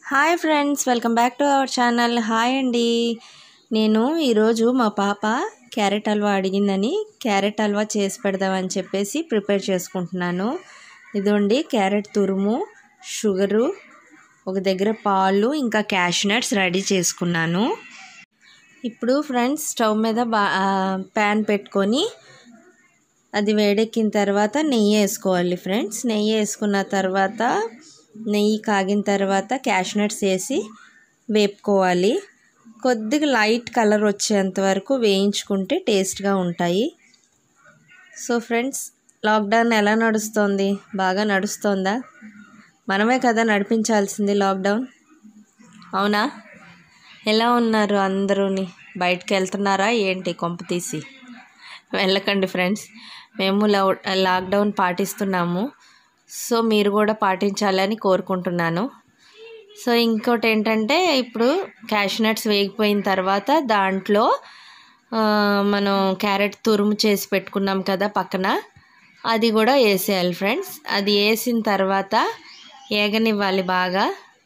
hi friends welcome back to our channel hi అండి నేను ఈరోజు మా పాప క్యారెట్ హల్వా అడిగిందని క్యారెట్ హల్వా చేసి పెడదామని చెప్పేసి ప్రిపేర్ చేసుకుంటున్నాను ఇదిగోండి క్యారెట్ తురుము షుగరు ఒక దగ్గర పాలు ఇంకా క్యాష్నట్స్ రెడీ చేసుకున్నాను ఇప్పుడు ఫ్రెండ్స్ స్టవ్ మీద బా ప్యాన్ పెట్టుకొని అది వేడెక్కిన తర్వాత నెయ్యి వేసుకోవాలి ఫ్రెండ్స్ నెయ్యి వేసుకున్న తర్వాత నెయ్యి కాగిన తర్వాత క్యాష్నట్స్ వేసి వేపుకోవాలి కొద్దిగా లైట్ కలర్ వచ్చేంత వరకు వేయించుకుంటే టేస్ట్గా ఉంటాయి సో ఫ్రెండ్స్ లాక్డౌన్ ఎలా నడుస్తోంది బాగా నడుస్తోందా మనమే కదా నడిపించాల్సింది లాక్డౌన్ అవునా ఎలా ఉన్నారు అందరూని బయటకు వెళ్తున్నారా ఏంటి కొంప తీసి వెళ్ళకండి ఫ్రెండ్స్ మేము లాక్డౌన్ పాటిస్తున్నాము సో మీరు కూడా పాటించాలని కోరుకుంటున్నాను సో ఇంకోటి ఏంటంటే ఇప్పుడు క్యాష్నట్స్ వేగిపోయిన తర్వాత దాంట్లో మనం క్యారెట్ తురుము చేసి పెట్టుకున్నాం కదా పక్కన అది కూడా వేసేయాలి ఫ్రెండ్స్ అది వేసిన తర్వాత ఏగనివ్వాలి బాగా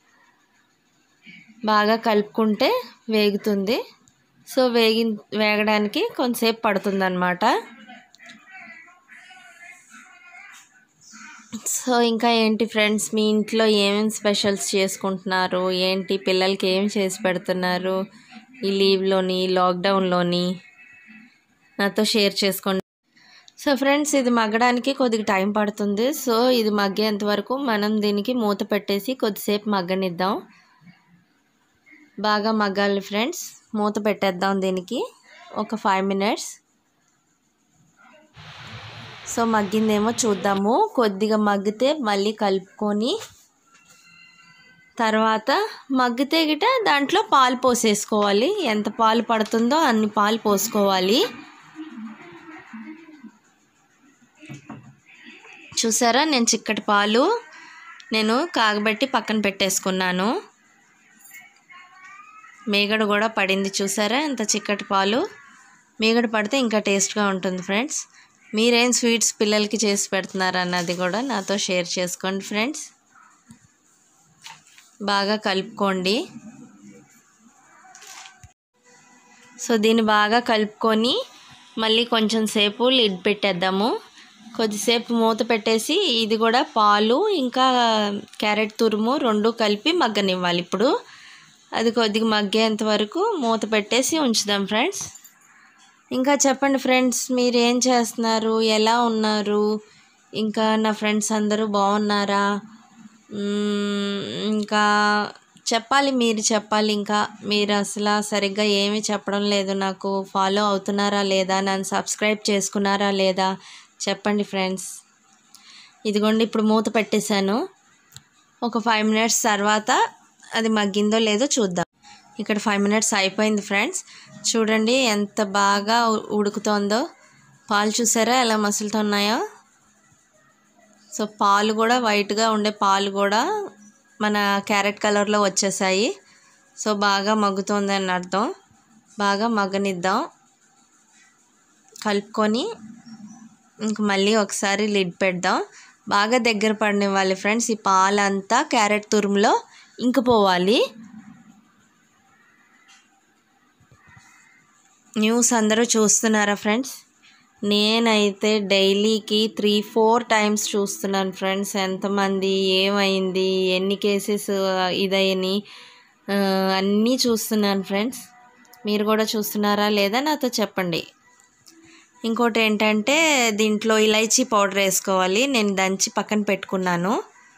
బాగా కలుపుకుంటే వేగుతుంది సో వేగి వేగడానికి కొంతసేపు పడుతుంది అనమాట సో ఇంకా ఏంటి ఫ్రెండ్స్ మీ ఇంట్లో ఏమేమి స్పెషల్స్ చేసుకుంటున్నారు ఏంటి పిల్లలకి ఏం చేసి పెడుతున్నారు ఈ లీవ్లోని లాక్డౌన్లోని నాతో షేర్ చేసుకోండి సో ఫ్రెండ్స్ ఇది మగ్గడానికి కొద్దిగా టైం పడుతుంది సో ఇది మగ్గేంత వరకు మనం దీనికి మూత పెట్టేసి కొద్దిసేపు మగ్గనిద్దాం బాగా మగ్గాలి ఫ్రెండ్స్ మూత పెట్టేద్దాం దీనికి ఒక ఫైవ్ మినిట్స్ సో మగ్గిందేమో చూద్దాము కొద్దిగా మగ్గితే మళ్ళీ కలుపుకొని తర్వాత మగ్గితే గిట దాంట్లో పాలు పోసేసుకోవాలి ఎంత పాలు పడుతుందో అన్ని పాలు పోసుకోవాలి చూసారా నేను చిక్కటి పాలు నేను కాగబెట్టి పక్కన పెట్టేసుకున్నాను మేగడ కూడా పడింది చూసారా ఎంత చిక్కటి పాలు మేగడ పడితే ఇంకా టేస్ట్గా ఉంటుంది ఫ్రెండ్స్ మీరేం స్వీట్స్ పిల్లలకి చేసి పెడుతున్నారు అన్నది కూడా నాతో షేర్ చేసుకోండి ఫ్రెండ్స్ బాగా కలుపుకోండి సో దీన్ని బాగా కలుపుకొని మళ్ళీ కొంచెం సేపు లిడ్ పెట్టేద్దాము కొద్దిసేపు మూత పెట్టేసి ఇది కూడా పాలు ఇంకా క్యారెట్ తురుము రెండు కలిపి మగ్గనివ్వాలి ఇప్పుడు అది కొద్దిగా మగ్గేంత వరకు మూత పెట్టేసి ఉంచుదాం ఫ్రెండ్స్ ఇంకా చెప్పండి ఫ్రెండ్స్ మీరు ఏం చేస్తున్నారు ఎలా ఉన్నారు ఇంకా నా ఫ్రెండ్స్ అందరూ బాగున్నారా ఇంకా చెప్పాలి మీరు చెప్పాలి ఇంకా మీరు అసలు సరిగ్గా ఏమీ చెప్పడం లేదు నాకు ఫాలో అవుతున్నారా లేదా నన్ను సబ్స్క్రైబ్ చేసుకున్నారా లేదా చెప్పండి ఫ్రెండ్స్ ఇదిగోండి ఇప్పుడు మూత పెట్టేశాను ఒక ఫైవ్ మినిట్స్ తర్వాత అది మగ్గిందో లేదో చూద్దాం ఇక్కడ ఫైవ్ మినిట్స్ అయిపోయింది ఫ్రెండ్స్ చూడండి ఎంత బాగా ఉడుకుతోందో పాలు చూసారా ఎలా మసులుతున్నాయో సో పాలు కూడా వైట్గా ఉండే పాలు కూడా మన క్యారెట్ కలర్లో వచ్చేసాయి సో బాగా మగ్గుతోంది అని అర్థం బాగా మగ్గనిద్దాం కలుపుకొని ఇంక మళ్ళీ ఒకసారి లిడ్ పెడదాం బాగా దగ్గర పడినివ్వాలి ఫ్రెండ్స్ ఈ పాలంతా క్యారెట్ తురుములో ఇంకిపోవాలి న్యూస్ అందరూ చూస్తున్నారా ఫ్రెండ్స్ నేనైతే డైలీకి త్రీ ఫోర్ టైమ్స్ చూస్తున్నాను ఫ్రెండ్స్ ఎంతమంది ఏమైంది ఎన్ని కేసెస్ ఇదయ్యని అన్నీ చూస్తున్నాను ఫ్రెండ్స్ మీరు కూడా చూస్తున్నారా లేదా నాతో చెప్పండి ఇంకోటి ఏంటంటే దీంట్లో ఇలైచీ పౌడర్ వేసుకోవాలి నేను దంచి పక్కన పెట్టుకున్నాను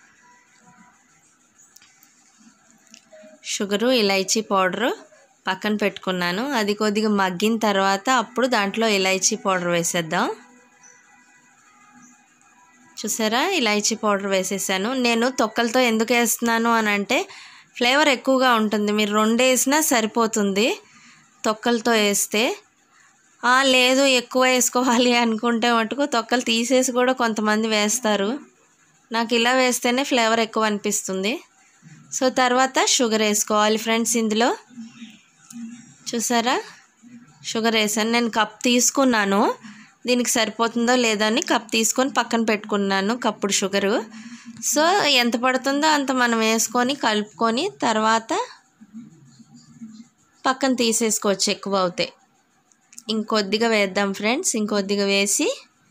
షుగరు ఇలైచీ పౌడరు పక్కన పెట్టుకున్నాను అది కొద్దిగా మగ్గిన తర్వాత అప్పుడు దాంట్లో ఇలైచీ పౌడర్ వేసేద్దాం చూసారా ఇలైచీ పౌడర్ వేసేసాను నేను తొక్కలతో ఎందుకు వేస్తున్నాను అని అంటే ఫ్లేవర్ ఎక్కువగా ఉంటుంది మీరు రెండు వేసినా సరిపోతుంది తొక్కలతో వేస్తే లేదు ఎక్కువ వేసుకోవాలి అనుకుంటే మటుకు తొక్కలు తీసేసి కూడా కొంతమంది వేస్తారు నాకు ఇలా వేస్తేనే ఫ్లేవర్ ఎక్కువ అనిపిస్తుంది సో తర్వాత షుగర్ వేసుకోవాలి ఫ్రెండ్స్ ఇందులో చూసారా షుగర్ వేసాను నేను కప్ తీసుకున్నాను దీనికి సరిపోతుందో లేదో అని కప్ తీసుకొని పక్కన పెట్టుకున్నాను కప్పుడు షుగరు సో ఎంత పడుతుందో అంత మనం వేసుకొని కలుపుకొని తర్వాత పక్కన తీసేసుకోవచ్చు ఎక్కువ అవుతాయి ఇంకొద్దిగా వేద్దాం ఫ్రెండ్స్ ఇంకొద్దిగా వేసి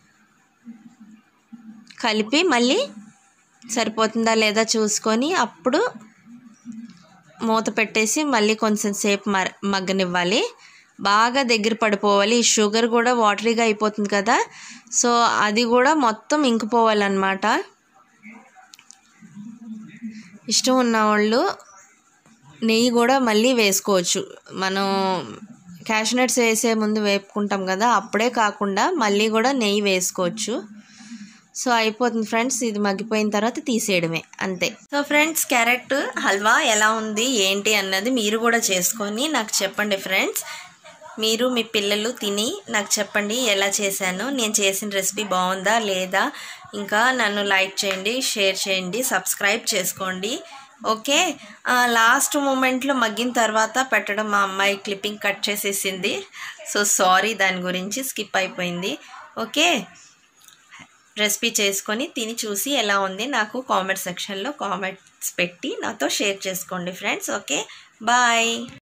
కలిపి మళ్ళీ సరిపోతుందా లేదా చూసుకొని అప్పుడు మూత పెట్టేసి మళ్ళీ కొంచెం సేపు మర మగ్గనివ్వాలి బాగా దగ్గర పడిపోవాలి ఈ షుగర్ కూడా వాటరీగా అయిపోతుంది కదా సో అది కూడా మొత్తం ఇంకిపోవాలన్నమాట ఇష్టం ఉన్న వాళ్ళు నెయ్యి కూడా మళ్ళీ వేసుకోవచ్చు మనం క్యాష్నట్స్ వేసే ముందు వేపుకుంటాం కదా అప్పుడే కాకుండా మళ్ళీ కూడా నెయ్యి వేసుకోవచ్చు సో అయిపోతుంది ఫ్రెండ్స్ ఇది మగ్గిపోయిన తర్వాత తీసేయడమే అంతే సో ఫ్రెండ్స్ క్యారెట్ హల్వా ఎలా ఉంది ఏంటి అన్నది మీరు కూడా చేసుకొని నాకు చెప్పండి ఫ్రెండ్స్ మీరు మీ పిల్లలు తిని నాకు చెప్పండి ఎలా చేశాను నేను చేసిన రెసిపీ బాగుందా లేదా ఇంకా నన్ను లైక్ చేయండి షేర్ చేయండి సబ్స్క్రైబ్ చేసుకోండి ఓకే లాస్ట్ మూమెంట్లో మగ్గిన తర్వాత పెట్టడం మా అమ్మాయి క్లిప్పింగ్ కట్ చేసేసింది సో సారీ దాని గురించి స్కిప్ అయిపోయింది ఓకే రెసిపీ చేసుకొని తిని చూసి ఎలా ఉంది నాకు కామెంట్ సెక్షన్లో కామెంట్స్ పెట్టి నాతో షేర్ చేసుకోండి ఫ్రెండ్స్ ఓకే బాయ్